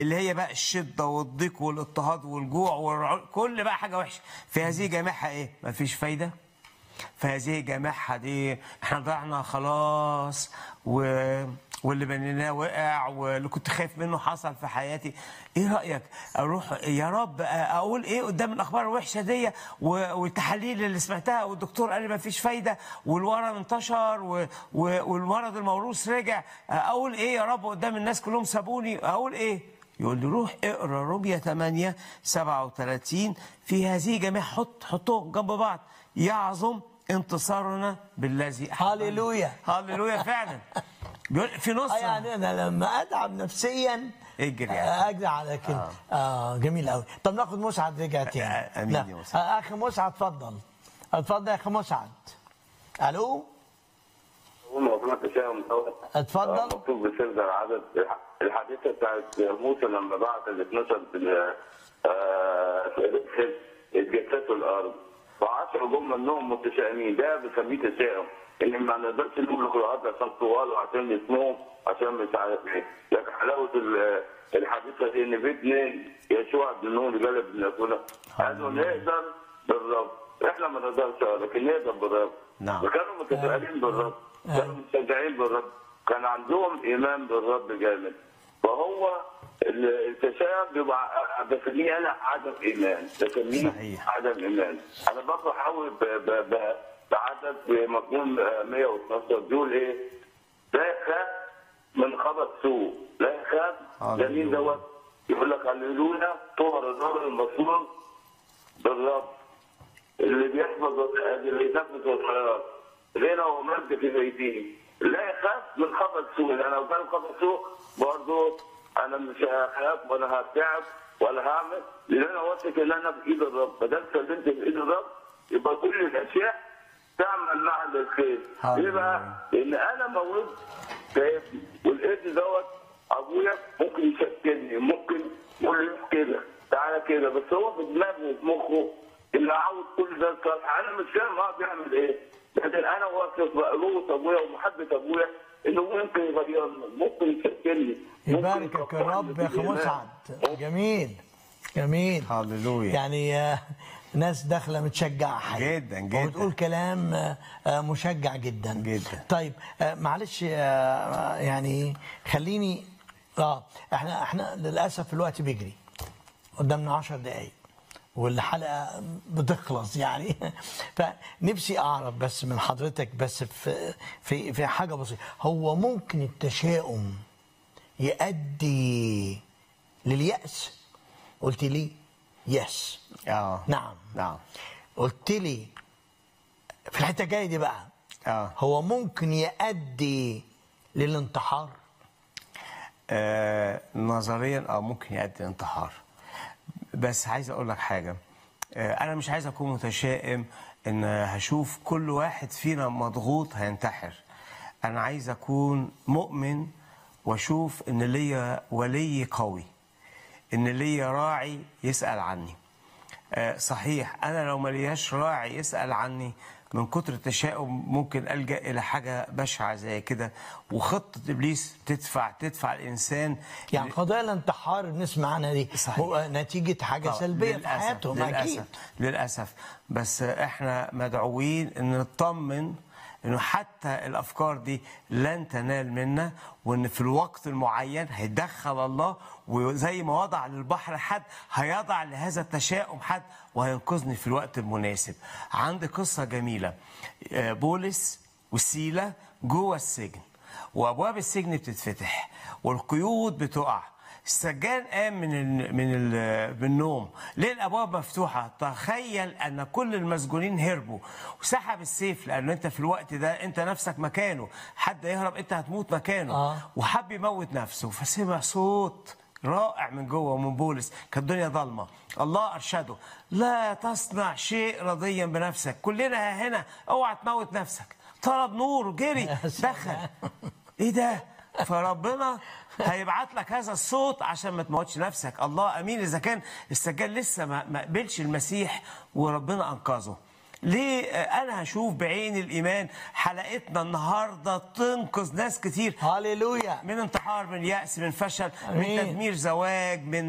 اللي هي بقى الشده والضيق والاضطهاد والجوع والرعو... كل بقى حاجه وحشه في هذه جامعها ايه مفيش فايده فهذه جامعها دي احنا ضعنا خلاص و... واللي بنيناه وقع واللي كنت خايف منه حصل في حياتي ايه رايك اروح يا رب اقول ايه قدام الاخبار الوحشه دي و- والتحاليل اللي سمعتها والدكتور قال لي ما فيش فايده والورم انتشر و... و... والمرض الموروث رجع اقول ايه يا رب قدام الناس كلهم سابوني اقول ايه يقول لي روح اقرا رومية 8 37 في هذه جميع حط حطهم جنب بعض يعظم انتصارنا بالذي أحبنا. هاليلويا. هاليلويا فعلا بيقول في نص آه يعني انا لما اتعب نفسيا اجري آه، يعني. اجري على كده آه. جميل قوي طب ناخد مسعد رجع تاني آه، أمين لا. يا مسعد. آه اخي مسعد اتفضل اتفضل يا اخي مسعد الو موضوع تشاؤم دوت اتفضل. مكتوب بسردر عدد الحادثه بتاعت موسى لما بعت ال 12 بال- آه، اتجسسوا الارض وعشرة جم منهم متشائمين ده بسميه تشاؤم ان ما نقدرش نملك الارض عشان طوال وعشان جسمهم عشان مش عارف ايه لكن حلاوه ال- الحادثه دي ان في اثنين يشوع بن نون جلب بن اكونا قالوا نقدر بالرب احنا ما نقدرش آه، لكن نقدر بالرب نعم. وكانوا متفائلين بالرب كانوا مستمتعين بالرب كان عندهم ايمان بالرب جامد فهو ال- التشاؤم بيبقى بسميه انا عدم ايمان بسميه صحيح. عدم ايمان انا برضه حاول ب- ب- ب- بعدد بمضمون آه، 112 بيقول ايه؟ لا يخاف من خبر سوء لا يخاف ده مين دوت يقول لك هللويا طهر الرجل المسرور بالرب اللي بيحفظ اللي ينفذ الخيرات غنى ومجد في بيته لا يخاف من خبر سوء انا لو كان خبر سوء برضه انا مش هخاف ولا هتعب ولا هعمل لان انا واثق ان انا في ايد الرب فده سلمت في ايد الرب يبقى كل الاشياء تعمل معا للخير ليه بقى؟ لان انا مولود كابن والابن دوت ابويا ممكن يشكلني ممكن يقول لي كده تعالى كده بس هو في دماغه وفي مخه اللي عاوز كل ده الصالح انا مش فاهم هو بيعمل ايه لكن انا واثق بقلوة ابويا ومحبه ابويا انه ممكن يغيرني ممكن يشكلني ممكن يباركك يفكرني الرب يا اخي بالإيمان. مسعد جميل جميل هاليلويا. يعني آه، ناس داخله متشجعه حقيقي. جداً، جداً. وبتقول كلام آه، آه، مشجع جدا جداً. طيب آه، معلش آه، يعني خليني اه احنا احنا للاسف الوقت بيجري قدامنا 10 دقايق والحلقه بتخلص يعني فنفسي اعرف بس من حضرتك بس في في في حاجه بسيطه هو ممكن التشاؤم يؤدي لليأس قلت لي يس اه نعم نعم قلت لي في الحته الجايه دي بقى اه هو ممكن يؤدي للانتحار آه، نظريا اه ممكن يؤدي انتحار بس عايز اقول لك حاجه آه، انا مش عايز اكون متشائم ان هشوف كل واحد فينا مضغوط هينتحر انا عايز اكون مؤمن واشوف ان ليا ولي قوي ان ليا راعي يسال عني آه، صحيح انا لو ملياش راعي يسال عني من كتر التشاؤم ممكن الجا الى حاجه بشعه زي كده وخطه ابليس تدفع تدفع الانسان يعني قضايا الانتحار بنسمع عنها دي صحيح. هو نتيجه حاجه طبعاً، سلبيه في للأسف- حياتهم اكيد للأسف للأسف بس احنا مدعوين ان نطمن انه حتى الافكار دي لن تنال منا وان في الوقت المعين هيدخل الله وزي ما وضع للبحر حد هيضع لهذا التشاؤم حد وهينقذني في الوقت المناسب عندي قصة جميلة آه، بولس وسيلة جوه السجن وابواب السجن بتتفتح والقيود بتقع السجان قام من ال من ال من النوم ليه الابواب مفتوحه تخيل ان كل المسجونين هربوا وسحب السيف لان انت في الوقت ده انت نفسك مكانه حد يهرب انت هتموت مكانه آه. وحب يموت نفسه فسمع صوت رائع من جوه ومن بولس كانت الدنيا ضلمه الله ارشده لا تصنع شيء رضيا بنفسك كلنا هنا اوعى تموت نفسك طلب نور وجري يا سلام. دخل ايه ده فربنا هيبعت لك هذا الصوت عشان ما تموتش نفسك الله امين اذا كان السجان لسه ما ما قبلش المسيح وربنا انقذه ليه آه، انا هشوف بعين الايمان حلقتنا النهارده تنقذ ناس كتير هاليلويا من انتحار من يأس من فشل أمين. من تدمير زواج من